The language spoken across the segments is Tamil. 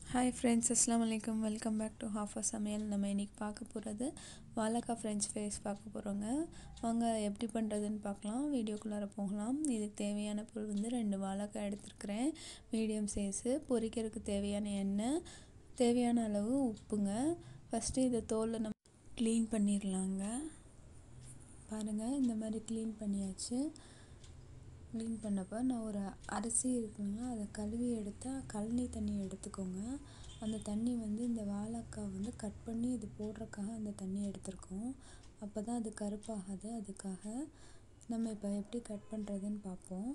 ஹாய் ஃப்ரெண்ட்ஸ் அஸ்லாம் வலைக்கம் வெல்கம் பேக் டு ஹாஃபா சமையல் நம்ம இன்றைக்கி பார்க்க போகிறது வாழைக்காய் ஃப்ரெஞ்ச் ஃப்ரைஸ் பார்க்க போகிறோங்க வாங்க எப்படி பண்ணுறதுன்னு பார்க்கலாம் வீடியோக்குள்ளார போகலாம் இதுக்கு தேவையான பொருள் வந்து ரெண்டு வாழைக்காய் எடுத்துருக்கிறேன் மீடியம் சைஸு பொரிக்கிறதுக்கு தேவையான எண்ணெய் தேவையான அளவு உப்புங்க ஃபஸ்ட்டு இதை தோலை நம்ம க்ளீன் பண்ணிடலாங்க பாருங்கள் இந்த மாதிரி க்ளீன் பண்ணியாச்சு க்ளீன் பண்ணப்போ நான் ஒரு அரிசி இருக்குங்களா அதை கழுவி எடுத்தால் கழனி தண்ணி எடுத்துக்கோங்க அந்த தண்ணி வந்து இந்த வாழைக்காய் வந்து கட் பண்ணி இது போடுறக்காக அந்த தண்ணி எடுத்திருக்கோம் அப்போ தான் அது கருப்பாகாது அதுக்காக நம்ம இப்போ எப்படி கட் பண்ணுறதுன்னு பார்ப்போம்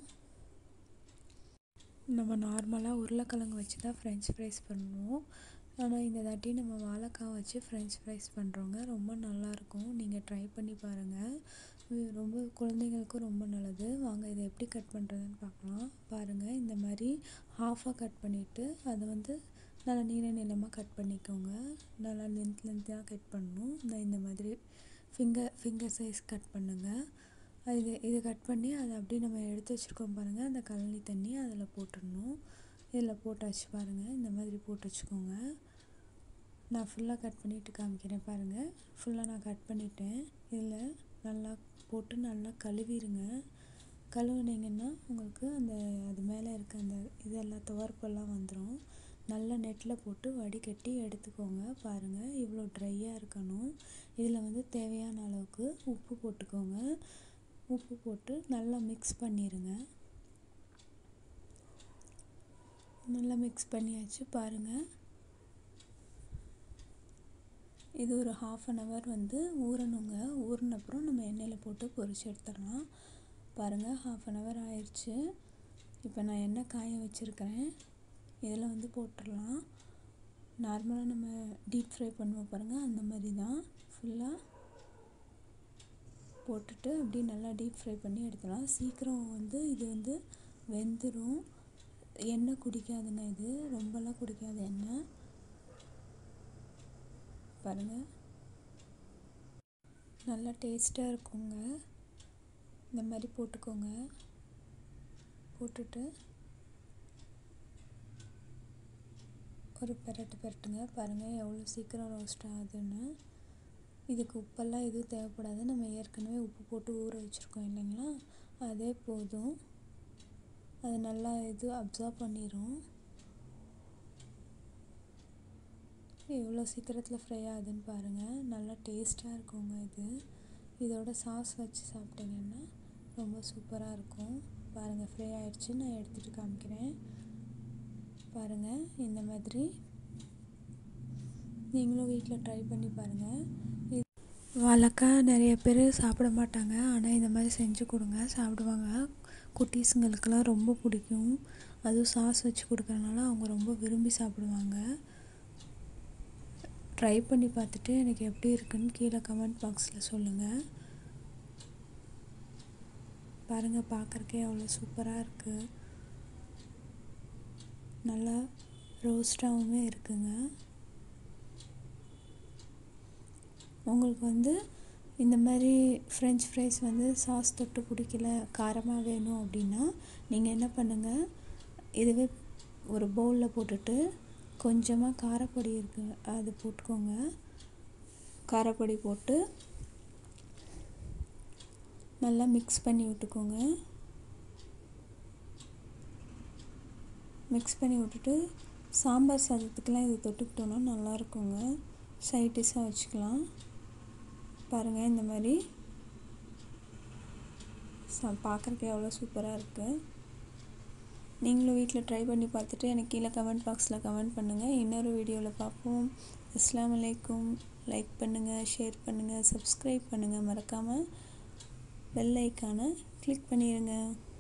நம்ம நார்மலாக உருளைக்கிழங்கு வச்சு தான் ஃப்ரெஞ்ச் ஃப்ரைஸ் பண்ணுவோம் ஆனால் இந்த தாட்டி நம்ம வாழைக்காய் வச்சு ஃப்ரெஞ்ச் ஃப்ரைஸ் பண்ணுறோங்க ரொம்ப நல்லாயிருக்கும் நீங்கள் ட்ரை பண்ணி பாருங்கள் ரொம்ப குழந்தைங்களுக்கும் ரொம்ப நல்லது வாங்க இதை எப்படி கட் பண்ணுறதுன்னு பார்க்கலாம் பாருங்கள் இந்த மாதிரி ஹாஃபாக கட் பண்ணிவிட்டு அதை வந்து நல்லா நீள நீளமாக கட் பண்ணிக்கோங்க நல்லா லென்த் லென்த்தாக கட் பண்ணணும் இந்த இந்த மாதிரி ஃபிங்கர் ஃபிங்கர் சைஸ் கட் பண்ணுங்கள் இது இதை கட் பண்ணி அதை அப்படியே நம்ம எடுத்து வச்சுருக்கோம் பாருங்கள் அந்த கழனி தண்ணி அதில் போட்டுடணும் இதில் போட்டாச்சு பாருங்கள் இந்த மாதிரி போட்டு வச்சுக்கோங்க நான் ஃபுல்லாக கட் பண்ணிவிட்டு காமிக்கிறேன் பாருங்கள் ஃபுல்லாக நான் கட் பண்ணிட்டேன் இதில் நல்லா போட்டு நல்லா கழுவிடுங்க கழுவுனீங்கன்னா உங்களுக்கு அந்த அது மேலே இருக்க அந்த இதெல்லாம் துவர்ப்பெல்லாம் வந்துடும் நல்லா நெட்டில் போட்டு வடிகட்டி எடுத்துக்கோங்க பாருங்கள் இவ்வளோ ட்ரையாக இருக்கணும் இதில் வந்து தேவையான அளவுக்கு உப்பு போட்டுக்கோங்க உப்பு போட்டு நல்லா மிக்ஸ் பண்ணிடுங்க நல்லா மிக்ஸ் பண்ணியாச்சு பாருங்கள் இது ஒரு ஹாஃப் அன் ஹவர் வந்து ஊறணுங்க ஊறின அப்புறம் நம்ம எண்ணெயில் போட்டு பொரிச்சு எடுத்துடலாம் பாருங்கள் ஹாஃப் அன் ஹவர் ஆயிடுச்சு இப்போ நான் எண்ணெய் காய வச்சுருக்கிறேன் இதில் வந்து போட்டுடலாம் நார்மலாக நம்ம டீப் ஃப்ரை பண்ணுவோம் பாருங்கள் அந்த மாதிரி தான் ஃபுல்லாக போட்டுட்டு அப்படியே நல்லா டீப் ஃப்ரை பண்ணி எடுத்துடலாம் சீக்கிரம் வந்து இது வந்து வெந்துடும் எண்ணெய் குடிக்காதுங்க இது ரொம்பலாம் குடிக்காது எண்ணெய் பாருங்கள் நல்லா டேஸ்ட்டாக இருக்குங்க இந்த மாதிரி போட்டுக்கோங்க போட்டுட்டு ஒரு பெரட்டு பெரட்டுங்க பாருங்கள் எவ்வளோ சீக்கிரம் ரோஸ்ட் ஆகுதுன்னு இதுக்கு உப்பெல்லாம் எதுவும் தேவைப்படாது நம்ம ஏற்கனவே உப்பு போட்டு ஊற வச்சுருக்கோம் இல்லைங்களா அதே போதும் அது நல்லா இது அப்சர்வ் பண்ணிடும் எவ்வளோ சீக்கிரத்தில் ஃப்ரை ஆகுதுன்னு பாருங்கள் நல்லா டேஸ்ட்டாக இருக்குங்க இது இதோட சாஸ் வச்சு சாப்பிட்டிங்கன்னா ரொம்ப சூப்பராக இருக்கும் பாருங்கள் ஃப்ரை ஆகிடுச்சு நான் எடுத்துகிட்டு காமிக்கிறேன் பாருங்கள் இந்த மாதிரி நீங்களும் வீட்டில் ட்ரை பண்ணி பாருங்கள் இது வாழைக்காய் நிறைய பேர் சாப்பிட மாட்டாங்க ஆனால் இந்த மாதிரி செஞ்சு கொடுங்க சாப்பிடுவாங்க குட்டீஸுங்களுக்கெல்லாம் ரொம்ப பிடிக்கும் அதுவும் சாஸ் வச்சு கொடுக்குறனால அவங்க ரொம்ப விரும்பி சாப்பிடுவாங்க ட்ரை பண்ணி பார்த்துட்டு எனக்கு எப்படி இருக்குன்னு கீழே கமெண்ட் பாக்ஸில் சொல்லுங்கள் பாருங்கள் பார்க்குறக்கே அவ்வளோ சூப்பராக இருக்குது நல்லா ரோஸ்டாகவுமே இருக்குங்க உங்களுக்கு வந்து இந்த மாதிரி ஃப்ரெஞ்ச் ஃப்ரைஸ் வந்து சாஸ் தொட்டு பிடிக்கல காரமாக வேணும் அப்படின்னா நீங்கள் என்ன பண்ணுங்கள் இதுவே ஒரு பவுலில் போட்டுட்டு கொஞ்சமாக காரப்பொடி இருக்குது அது போட்டுக்கோங்க காரப்பொடி போட்டு நல்லா மிக்ஸ் பண்ணி விட்டுக்கோங்க மிக்ஸ் பண்ணி விட்டுட்டு சாம்பார் சாதத்துக்கெலாம் இது தொட்டுக்கிட்டோன்னா நல்லாயிருக்குங்க சைட் டிஷ்ஷாக வச்சுக்கலாம் பாருங்கள் இந்த மாதிரி சா பார்க்குறக்கு எவ்வளோ சூப்பராக இருக்குது நீங்களும் வீட்டில் ட்ரை பண்ணி பார்த்துட்டு எனக்கு கீழே கமெண்ட் பாக்ஸில் கமெண்ட் பண்ணுங்கள் இன்னொரு வீடியோவில் பார்ப்போம் அஸ்லாம் வலைக்கும் லைக் பண்ணுங்கள் ஷேர் பண்ணுங்கள் சப்ஸ்கிரைப் பண்ணுங்கள் மறக்காமல் பெல் ஐக்கானை கிளிக் பண்ணிடுங்க